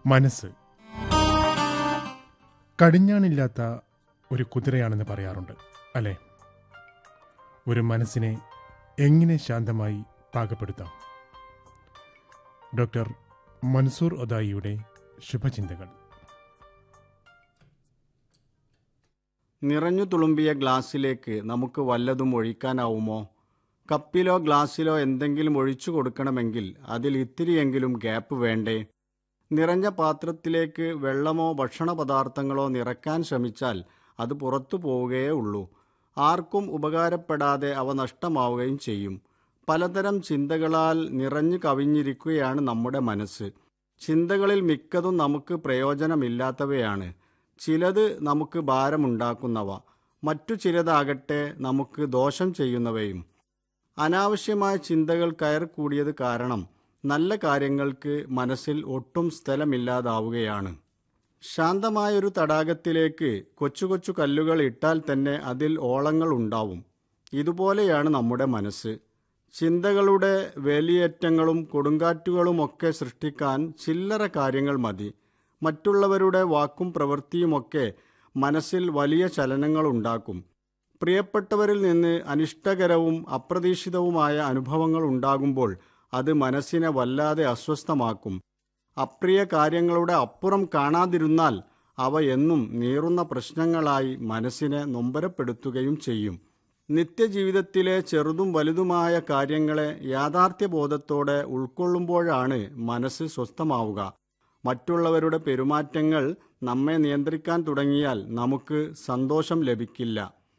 മനസ്സ് കടിഞ്ഞാണില്ലാത്ത ഒരു കുതിരയാണെന്ന് പറയാറുണ്ട് അല്ലേ ഒരു മനസ്സിനെ എങ്ങനെ ശാന്തമായി പാകപ്പെടുത്താം ഡോക്ടർ മൻസൂർ ഒദായിയുടെ ശുഭചിന്തകൾ നിറഞ്ഞു തുളുമ്പിയ ഗ്ലാസ്സിലേക്ക് നമുക്ക് വല്ലതും ഒഴിക്കാനാവുമോ കപ്പിലോ ഗ്ലാസ്സിലോ എന്തെങ്കിലും ഒഴിച്ചു കൊടുക്കണമെങ്കിൽ അതിൽ ഇത്തിരിയെങ്കിലും ഗ്യാപ്പ് വേണ്ടേ നിറഞ്ഞ പാത്രത്തിലേക്ക് വെള്ളമോ ഭക്ഷണ പദാർത്ഥങ്ങളോ നിറക്കാൻ ശ്രമിച്ചാൽ അത് പുറത്തു പോവുകയേ ഉള്ളൂ ആർക്കും ഉപകാരപ്പെടാതെ അവ നഷ്ടമാവുകയും ചെയ്യും പലതരം ചിന്തകളാൽ നിറഞ്ഞു കവിഞ്ഞിരിക്കുകയാണ് നമ്മുടെ മനസ്സ് ചിന്തകളിൽ മിക്കതും നമുക്ക് പ്രയോജനമില്ലാത്തവയാണ് ചിലത് നമുക്ക് ഭാരമുണ്ടാക്കുന്നവ മറ്റു ചിലതാകട്ടെ നമുക്ക് ദോഷം ചെയ്യുന്നവയും അനാവശ്യമായ ചിന്തകൾ കയർ കൂടിയത് കാരണം നല്ല കാര്യങ്ങൾക്ക് മനസ്സിൽ ഒട്ടും സ്ഥലമില്ലാതാവുകയാണ് ശാന്തമായൊരു തടാകത്തിലേക്ക് കൊച്ചു കൊച്ചു കല്ലുകൾ ഇട്ടാൽ തന്നെ അതിൽ ഓളങ്ങൾ ഉണ്ടാവും ഇതുപോലെയാണ് നമ്മുടെ മനസ്സ് ചിന്തകളുടെ വേലിയേറ്റങ്ങളും കൊടുങ്കാറ്റുകളുമൊക്കെ സൃഷ്ടിക്കാൻ ചില്ലറ കാര്യങ്ങൾ മതി മറ്റുള്ളവരുടെ വാക്കും പ്രവൃത്തിയുമൊക്കെ മനസ്സിൽ വലിയ ചലനങ്ങൾ ഉണ്ടാക്കും പ്രിയപ്പെട്ടവരിൽ നിന്ന് അനിഷ്ടകരവും അപ്രതീക്ഷിതവുമായ അനുഭവങ്ങൾ ഉണ്ടാകുമ്പോൾ അത് മനസ്സിനെ വല്ലാതെ അസ്വസ്ഥമാക്കും അപ്രിയ കാര്യങ്ങളുടെ അപ്പുറം കാണാതിരുന്നാൽ അവ എന്നും നീറുന്ന പ്രശ്നങ്ങളായി മനസ്സിനെ നൊമ്പരപ്പെടുത്തുകയും ചെയ്യും നിത്യജീവിതത്തിലെ ചെറുതും വലുതുമായ കാര്യങ്ങളെ യാഥാർത്ഥ്യബോധത്തോടെ ഉൾക്കൊള്ളുമ്പോഴാണ് മനസ്സ് സ്വസ്ഥമാവുക മറ്റുള്ളവരുടെ പെരുമാറ്റങ്ങൾ നമ്മെ നിയന്ത്രിക്കാൻ തുടങ്ങിയാൽ നമുക്ക് സന്തോഷം ലഭിക്കില്ല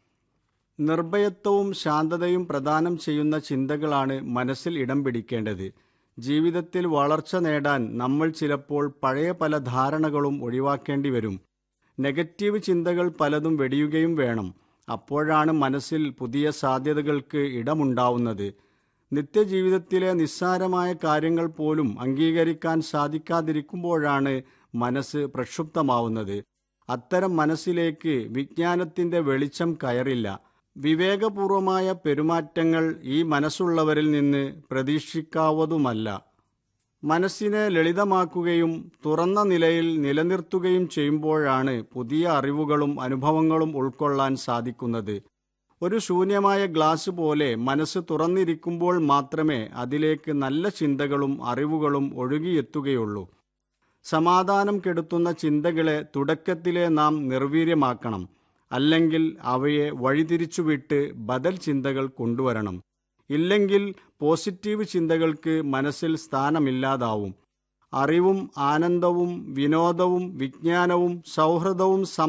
നിർഭയത്വവും ശാന്തതയും പ്രദാനം ചെയ്യുന്ന ചിന്തകളാണ് മനസ്സിൽ ഇടം പിടിക്കേണ്ടത് ജീവിതത്തിൽ വളർച്ച നേടാൻ നമ്മൾ ചിലപ്പോൾ പഴയ പല ധാരണകളും ഒഴിവാക്കേണ്ടി വരും നെഗറ്റീവ് ചിന്തകൾ പലതും വെടിയുകയും വേണം അപ്പോഴാണ് മനസ്സിൽ പുതിയ സാധ്യതകൾക്ക് ഇടമുണ്ടാവുന്നത് നിത്യജീവിതത്തിലെ നിസ്സാരമായ കാര്യങ്ങൾ പോലും അംഗീകരിക്കാൻ സാധിക്കാതിരിക്കുമ്പോഴാണ് മനസ്സ് പ്രക്ഷുബ്ധമാവുന്നത് അത്തരം മനസ്സിലേക്ക് വിജ്ഞാനത്തിന്റെ വെളിച്ചം കയറില്ല വിവേകപൂർവമായ പെരുമാറ്റങ്ങൾ ഈ മനസ്സുള്ളവരിൽ നിന്ന് പ്രതീക്ഷിക്കാവതുമല്ല മനസ്സിനെ ലളിതമാക്കുകയും തുറന്ന നിലയിൽ നിലനിർത്തുകയും ചെയ്യുമ്പോഴാണ് പുതിയ അറിവുകളും അനുഭവങ്ങളും ഉൾക്കൊള്ളാൻ സാധിക്കുന്നത് ഒരു ശൂന്യമായ ഗ്ലാസ് പോലെ മനസ്സ് തുറന്നിരിക്കുമ്പോൾ മാത്രമേ അതിലേക്ക് നല്ല ചിന്തകളും അറിവുകളും ഒഴുകിയെത്തുകയുള്ളൂ സമാധാനം കെടുത്തുന്ന ചിന്തകളെ തുടക്കത്തിലെ നാം നിർവീര്യമാക്കണം അല്ലെങ്കിൽ അവയെ വഴിതിരിച്ചുവിട്ട് ബദൽ ചിന്തകൾ കൊണ്ടുവരണം ഇല്ലെങ്കിൽ പോസിറ്റീവ് ചിന്തകൾക്ക് മനസ്സിൽ സ്ഥാനമില്ലാതാവും അറിവും ആനന്ദവും വിനോദവും വിജ്ഞാനവും സൗഹൃദവും